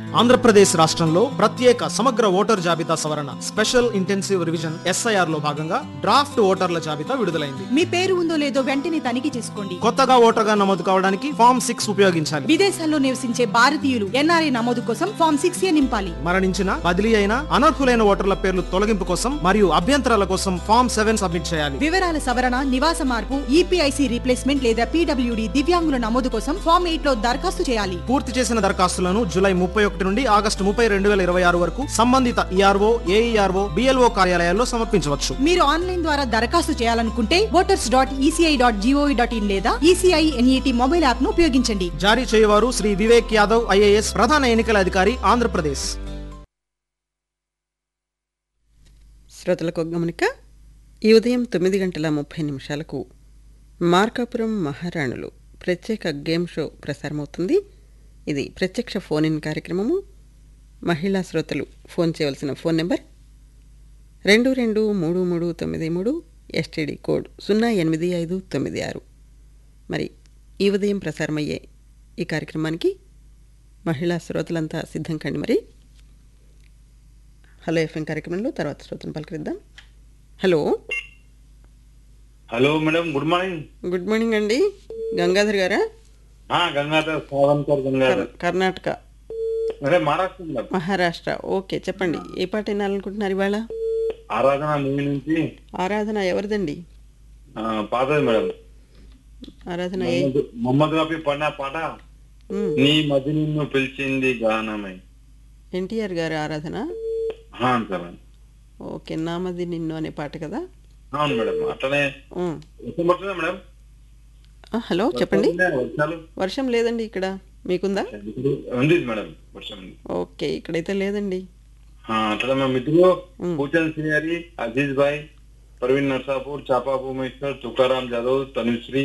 ఆంధ్రప్రదేశ్ రాష్ట్రంలో ప్రత్యేక సమగ్ర ఓటర్ జాబితా సవరణ స్పెషల్ ఇంటెన్సివ్ రివిజన్ ఎస్ఐఆర్ లో భాగంగా డ్రాఫ్ట్ ఓటర్ల జాబితా విడుదలైంది మీ పేరు ఉందో లేదో వెంటనే తనిఖీ చేసుకోండి కొత్తగా ఓటర్గా నమోదు కావడానికి ఫామ్ సిక్స్ ఉపయోగించాలి విదేశాల్లో నివసించే భారతీయులు ఎన్ఆర్ఐ నమోదు కోసం ఫామ్ సిక్స్ ఏ నింపాలి మరణించిన బదిలీ అయిన అనర్హులైన ఓటర్ల పేర్లు తొలగింపు కోసం మరియు అభ్యంతరాల కోసం ఫామ్ సెవెన్ సబ్మిట్ చేయాలి వివరాల సవరణ నివాస మార్పు ఈపీఐసి రీప్లేస్మెంట్ లేదా పీడబ్ల్యూడి దివ్యాంగుల నమోదు కోసం ఫామ్ ఎయిట్ లో దరఖాస్తు చేయాలి పూర్తి చేసిన దరఖాస్తులను జూలై ముప్పై ఒకటి నుండి ఆగస్టు ముప్పై రెండు వేల ఇరవై ఆరు వరకు సంబంధిత ఈఆర్ఓ ఏఈఆర్ఓ బిఎల్ఓ కార్యాలయాల్లో సమర్పించవచ్చు మీరు ఆన్లైన్ ద్వారా దరఖాస్తు చేయాలనుకుంటే voters dot ECI dot GOV dot in లేదా ఈసీఐ ఎన్ఈటి మొబైల్ యాప్ ను ఉపయోగించండి జారీ చేయవారు శ్రీ వివేక్ యాదవ్ ఐఏఎస్ ప్రధాన ఎన్నికల అధికారి ఆంధ్రప్రదేశ్ శ్రోతలకు ఒక గమనిక ఈ ఉదయం తొమ్మిది గంటల ముప్పై నిమిషాలకు మార్కాపురం మహారాణులు ప్రత్యేక గేమ్ షో ప్రసారమవుతుంది ఇది ప్రత్యక్ష ఫోన్ ఇన్ కార్యక్రమము మహిళా శ్రోతలు ఫోన్ చేయవలసిన ఫోన్ నెంబర్ రెండు రెండు మూడు మూడు తొమ్మిది మూడు ఎస్టీడీ కోడ్ సున్నా ఎనిమిది ఐదు తొమ్మిది ఆరు మరి ఈ ఉదయం ప్రసారమయ్యే ఈ కార్యక్రమానికి మహిళా శ్రోతలంతా సిద్ధం కండి మరి హలో ఎఫ్ఎం కార్యక్రమంలో తర్వాత శ్రోతను పలకరిద్దాం hello hello madam good morning good morning అండి గంగాధర్ గారా ఆ గంగాధర్ సావంకర్ గంగాధర్ కర్- Karnataka madam Maharashtra madam Maharashtra okay చెప్పండి ఏ పాట వినాలనుకుంటున్నారు ఇవాళ ఆరాధన మూవీ నుంచి ఆరాధన ఎవరిదండి ఆ, పాతది మేడం ఆరాధన ఏ మొహమ్మద్- మొహమ్మద్ రఫీ పడిన పాట మ్, నీ మధ్య నిన్ను పిలిచింది గానమై ఎన్టీఆర్ గారి ఆరాధన ఆ, అంతే మేడం ఓకే నామది నిన్ను అనే పాట కదా అవును మేడం అట్లనే ఉమ్. వర్షం పడుతుందా మేడం ఆ, హలో చెప్పండి వర్షాలు ఉన్నాయా? వర్షాలు వర్షం లేదండి ఇక్కడ మీకుందా ఇప్పుడు ఉంది మేడం వర్షం ఉంది ఓకే ఇక్కడైతే లేదండి ఆ, అట్లా మా మిత్రులు పూచన్ శ్రీహరి అజీజ్ భాయ్ ప్రవీణ్ నర్సాపూర్ చాపా భూమేశ్వర్ తుకారాం జాదవ్ తనుశ్రీ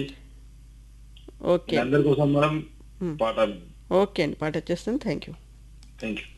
ఓకే అందరి కోసం మేడం పాట ఓకే అండి పాట వచ్చేస్తుంది థ్యాంక్ యూ థ్యాంక్ యూ